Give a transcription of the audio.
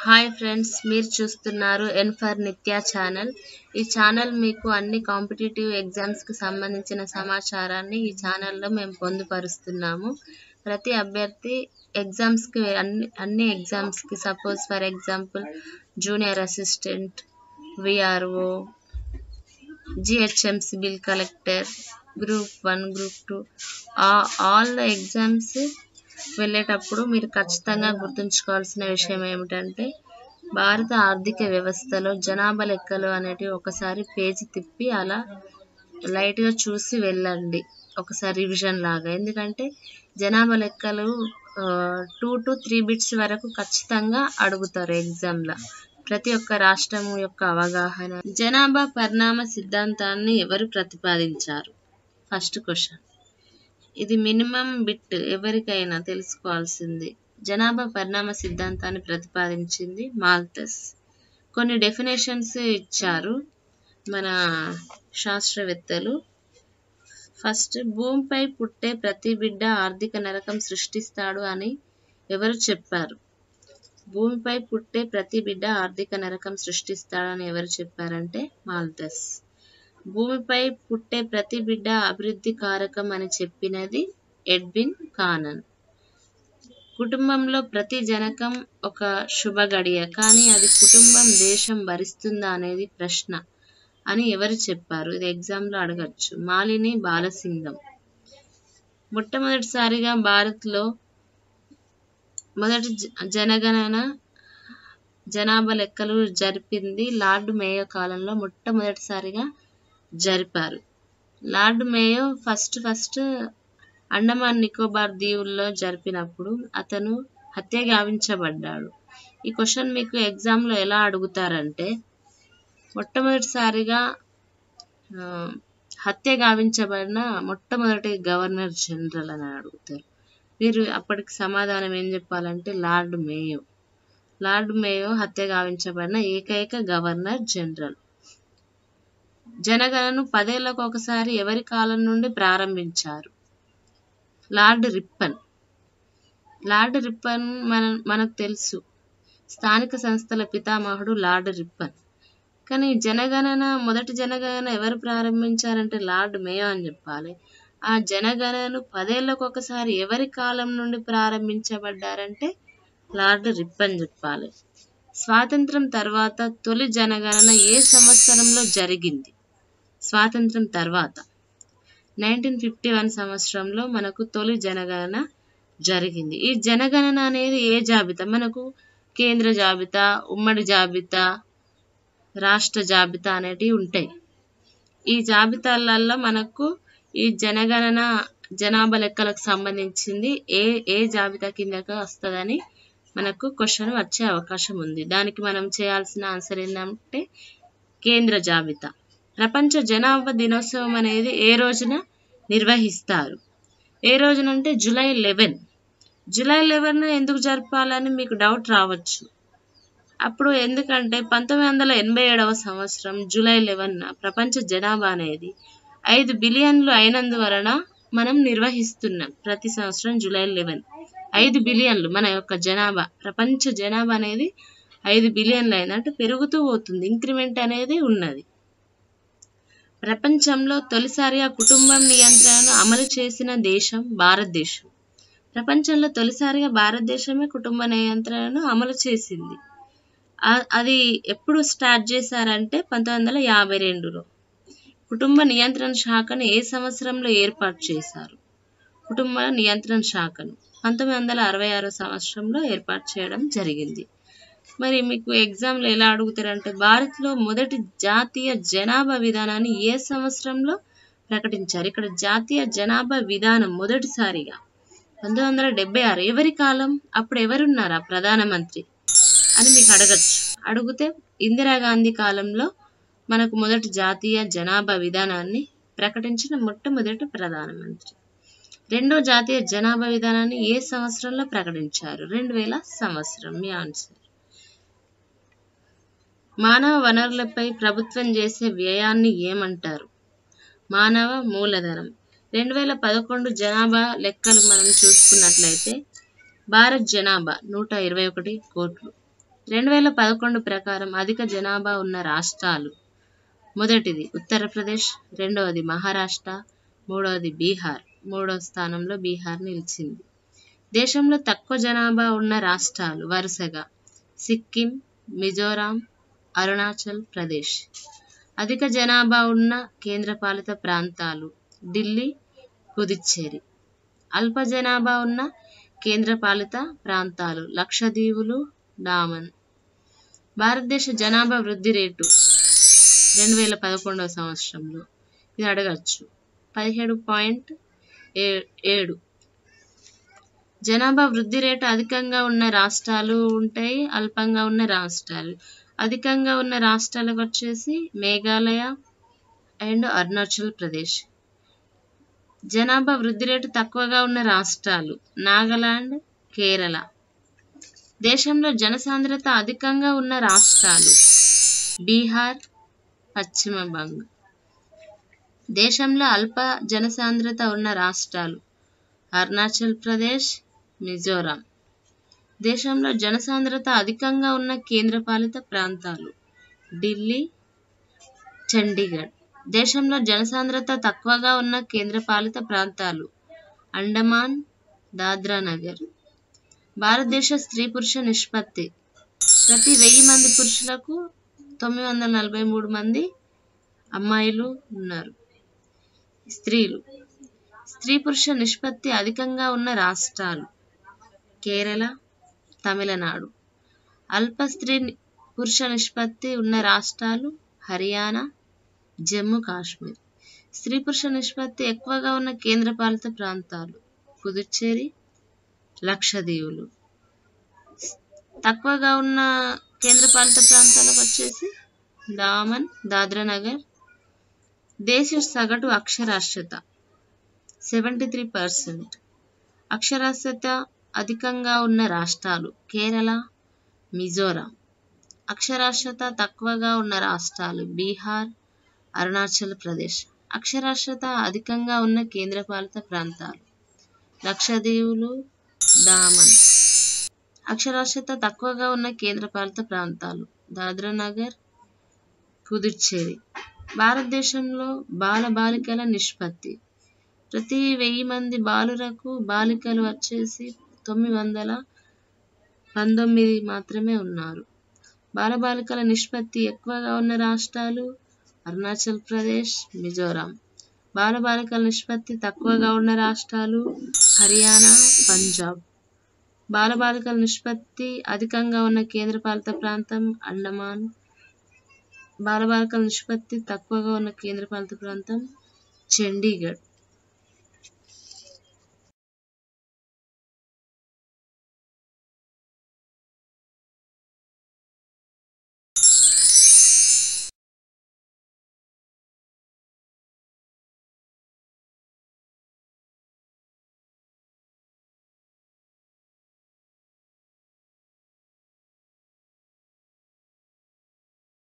hi friends మీరు చూస్తున్నారు N for Nitya channel ఈ ఛానల్ మీకు అన్ని కాంపిటేటివ్ ఎగ్జామ్స్కి సంబంధించిన సమాచారాన్ని ఈ ఛానల్లో మేము పొందుపరుస్తున్నాము ప్రతి అభ్యర్థి ఎగ్జామ్స్కి అన్ని అన్ని ఎగ్జామ్స్కి suppose for example junior assistant VRO GHMC bill collector group one group two all the exams వెళ్ళేటప్పుడు మీరు ఖచ్చితంగా గుర్తుంచుకోవాల్సిన విషయం ఏమిటంటే భారత ఆర్థిక వ్యవస్థలో జనాభా లెక్కలు అనేటివి ఒకసారి పేజీ తిప్పి అలా లైట్గా చూసి వెళ్ళండి ఒకసారి రివిజన్ లాగా ఎందుకంటే జనాభా లెక్కలు టూ టు త్రీ బిట్స్ వరకు ఖచ్చితంగా అడుగుతారు ఎగ్జామ్లో ప్రతి ఒక్క రాష్ట్రం యొక్క అవగాహన జనాభా పరిణామ సిద్ధాంతాన్ని ఎవరు ప్రతిపాదించారు ఫస్ట్ క్వశ్చన్ ఇది మినిమం బిట్ ఎవరికైనా తెలుసుకోవాల్సింది జనాభా పరిణామ సిద్ధాంతాన్ని ప్రతిపాదించింది మాల్తస్ కొన్ని డెఫినేషన్స్ ఇచ్చారు మన శాస్త్రవేత్తలు ఫస్ట్ భూమిపై పుట్టే ప్రతి బిడ్డ ఆర్థిక నరకం సృష్టిస్తాడు అని ఎవరు చెప్పారు భూమిపై పుట్టే ప్రతి బిడ్డ ఆర్థిక నరకం సృష్టిస్తాడని ఎవరు చెప్పారంటే మాల్తస్ భూమిపై పుట్టే ప్రతి బిడ్డ అభివృద్ధి కారకం అని చెప్పినది ఎడ్విన్ కానన్ కుటుంబంలో ప్రతి జనకం ఒక శుభ గడియ కానీ అది కుటుంబం దేశం భరిస్తుందా అనేది ప్రశ్న అని ఎవరు చెప్పారు ఇది ఎగ్జామ్లో అడగచ్చు మాలిని బాలసింగం మొట్టమొదటిసారిగా భారత్లో మొదటి జనగణన జనాభా లెక్కలు జరిపింది లార్డ్ మేయో కాలంలో మొట్టమొదటిసారిగా జరిపారు Lord Mayo first first Andaman Nicobar దీవుల్లో జరిపినప్పుడు అతను హత్య గావించబడ్డాడు ఈ క్వశ్చన్ మీకు ఎగ్జామ్లో ఎలా అడుగుతారంటే మొట్టమొదటిసారిగా హత్య గావించబడిన మొట్టమొదటి గవర్నర్ జనరల్ అని అడుగుతారు మీరు అప్పటికి సమాధానం ఏం చెప్పాలంటే లార్డ్ మేయో లార్డ్ మేయో హత్య గావించబడిన ఏకైక గవర్నర్ జనరల్ జనగణను పదేళ్లకు ఒకసారి ఎవరి కాలం నుండి ప్రారంభించారు లార్డ్ రిప్పన్ లార్డ్ రిప్పన్ మన మనకు తెలుసు స్థానిక సంస్థల పితామహుడు లార్డ్ రిప్పన్ కానీ జనగణన మొదటి జనగణన ఎవరు ప్రారంభించారంటే లార్డ్ మేయో అని చెప్పాలి ఆ జనగణను పదేళ్లకు ఒకసారి ఎవరి కాలం నుండి ప్రారంభించబడ్డారంటే లార్డ్ రిప్పన్ చెప్పాలి స్వాతంత్రం తర్వాత తొలి జనగణన ఏ సంవత్సరంలో జరిగింది స్వాతంత్రం తర్వాత నైన్టీన్ ఫిఫ్టీ వన్ సంవత్సరంలో మనకు తొలి జనగణన జరిగింది ఈ జనగణన అనేది ఏ జాబితా మనకు కేంద్ర జాబితా ఉమ్మడి జాబితా రాష్ట్ర జాబితా అనేటివి ఉంటాయి ఈ జాబితాలలో మనకు ఈ జనగణన జనాభా లెక్కలకు సంబంధించింది ఏ ఏ జాబితా కిందకు వస్తుందని మనకు క్వశ్చన్ వచ్చే అవకాశం ఉంది దానికి మనం చేయాల్సిన ఆన్సర్ ఏంటంటే కేంద్ర జాబితా ప్రపంచ జనాభా దినోత్సవం అనేది ఏ రోజున నిర్వహిస్తారు ఏ రోజున అంటే జూలై లెవెన్ జూలై లెవెన్ ఎందుకు జరపాలని మీకు డౌట్ రావచ్చు అప్పుడు ఎందుకంటే పంతొమ్మిది వందల ఎనభై ఏడవ సంవత్సరం జూలై లెవెన్ ప్రపంచ జనాభా అనేది ఐదు బిలియన్లు అయినందువలన మనం నిర్వహిస్తున్నాం ప్రతి సంవత్సరం జూలై లెవెన్ ఐదు బిలియన్లు మన యొక్క జనాభా ప్రపంచ జనాభా అనేది ఐదు బిలియన్లు అయింది అంటే పెరుగుతూ పోతుంది ఇంక్రిమెంట్ అనేది ఉన్నది ప్రపంచంలో తొలిసారిగా కుటుంబం నియంత్రణను అమలు చేసిన దేశం భారతదేశం ప్రపంచంలో తొలిసారిగా భారతదేశమే కుటుంబ నియంత్రణను అమలు చేసింది అది ఎప్పుడు స్టార్ట్ చేశారంటే పంతొమ్మిది వందల యాభై రెండులో కుటుంబ నియంత్రణ శాఖను ఏ సంవత్సరంలో ఏర్పాటు చేశారు కుటుంబ నియంత్రణ శాఖను పంతొమ్మిది వందల అరవై ఆరో సంవత్సరంలో ఏర్పాటు చేయడం జరిగింది మరి మీకు ఎగ్జామ్లో ఎలా అడుగుతారంటే భారత్లో మొదటి జాతీయ జనాభా విధానాన్ని ఏ సంవత్సరంలో ప్రకటించారు ఇక్కడ జాతీయ జనాభా విధానం మొదటిసారిగా పంతొమ్మిది వందల డెబ్బై ఆరు ఎవరి కాలం అప్పుడు ఎవరున్నారా ప్రధానమంత్రి అని మీకు అడగచ్చు అడిగితే ఇందిరాగాంధీ కాలంలో మనకు మొదటి జాతీయ జనాభా విధానాన్ని ప్రకటించిన మొట్టమొదటి ప్రధానమంత్రి రెండో జాతీయ జనాభా విధానాన్ని ఏ సంవత్సరంలో ప్రకటించారు రెండు వేల సంవత్సరం మీ ఆన్సర్ మానవ వనరులపై ప్రభుత్వం చేసే వ్యయాన్ని ఏమంటారు మానవ మూలధనం రెండు వేల పదకొండు జనాభా లెక్కలు మనం చూసుకున్నట్లయితే భారత్ జనాభా నూట ఇరవై ఒకటి కోట్లు రెండు వేల పదకొండు ప్రకారం అధిక జనాభా ఉన్న రాష్ట్రాలు మొదటిది ఉత్తరప్రదేశ్ రెండవది మహారాష్ట్ర మూడవది బీహార్ మూడవ స్థానంలో బీహార్ నిలిచింది దేశంలో తక్కువ జనాభా ఉన్న రాష్ట్రాలు వరుసగా సిక్కిం మిజోరాం అరుణాచల్ ప్రదేశ్ అధిక జనాభా ఉన్న కేంద్రపాలిత ప్రాంతాలు ఢిల్లీ పుదుచ్చేరి అల్ప జనాభా ఉన్న కేంద్రపాలిత ప్రాంతాలు లక్షద్వీపులు డామన్ భారతదేశ జనాభా వృద్ధి రేటు రెండు వేల పదకొండవ సంవత్సరంలో ఇది అడగచ్చు పదిహేడు పాయింట్ ఏ ఏడు జనాభా వృద్ధి రేటు అధికంగా ఉన్న రాష్ట్రాలు ఉంటాయి అల్పంగా ఉన్న రాష్ట్రాలు అధికంగా ఉన్న రాష్ట్రాలకు వచ్చేసి మేఘాలయ అండ్ అరుణాచల్ ప్రదేశ్ జనాభా వృద్ధి రేటు తక్కువగా ఉన్న రాష్ట్రాలు నాగాలాండ్ కేరళ దేశంలో జనసాంద్రత అధికంగా ఉన్న రాష్ట్రాలు బీహార్ పశ్చిమ బంగ్ దేశంలో అల్ప జనసాంద్రత ఉన్న రాష్ట్రాలు అరుణాచల్ ప్రదేశ్ మిజోరాం దేశంలో జనసాంద్రత అధికంగా ఉన్న కేంద్రపాలిత ప్రాంతాలు ఢిల్లీ చండీగఢ్ దేశంలో జనసాంద్రత తక్కువగా ఉన్న కేంద్రపాలిత ప్రాంతాలు అండమాన్ దాద్రా నగర్ భారతదేశ స్త్రీ పురుష నిష్పత్తి ప్రతి వెయ్యి మంది పురుషులకు తొమ్మిది వందల నలభై మూడు మంది అమ్మాయిలు ఉన్నారు స్త్రీలు స్త్రీ పురుష నిష్పత్తి అధికంగా ఉన్న రాష్ట్రాలు కేరళ తమిళనాడు అల్ప స్త్రీ పురుష నిష్పత్తి ఉన్న రాష్ట్రాలు హర్యానా జమ్మూ కాశ్మీర్ స్త్రీ పురుష నిష్పత్తి ఎక్కువగా ఉన్న కేంద్రపాలిత ప్రాంతాలు పుదుచ్చేరి లక్షద్వీపులు తక్కువగా ఉన్న కేంద్రపాలిత ప్రాంతాలకు వచ్చేసి డామన్ దాద్రా నగర్ దేశ సగటు అక్షరాస్యత సెవెంటీ త్రీ పర్సెంట్ అక్షరాస్యత అధికంగా ఉన్న రాష్ట్రాలు కేరళ మిజోరాం అక్షరాస్యత తక్కువగా ఉన్న రాష్ట్రాలు బీహార్ అరుణాచల్ ప్రదేశ్ అక్షరాస్యత అధికంగా ఉన్న కేంద్రపాలిత ప్రాంతాలు లక్షద్వీపులు డామన్ అక్షరాస్యత తక్కువగా ఉన్న కేంద్రపాలిత ప్రాంతాలు దాద్రా నగర్ పుదుచ్చేరి భారతదేశంలో బాల బాలికల నిష్పత్తి ప్రతి వెయ్యి మంది బాలురకు బాలికలు వచ్చేసి తొమ్మిది వందల పంతొమ్మిది మాత్రమే ఉన్నారు బాలబాలికల నిష్పత్తి ఎక్కువగా ఉన్న రాష్ట్రాలు అరుణాచల్ ప్రదేశ్ మిజోరాం బాలబాలికల నిష్పత్తి తక్కువగా ఉన్న రాష్ట్రాలు హర్యానా పంజాబ్ బాలబాలికల నిష్పత్తి అధికంగా ఉన్న కేంద్రపాలిత ప్రాంతం అండమాన్ బాలబాలికల నిష్పత్తి తక్కువగా ఉన్న కేంద్రపాలిత ప్రాంతం చండీగఢ్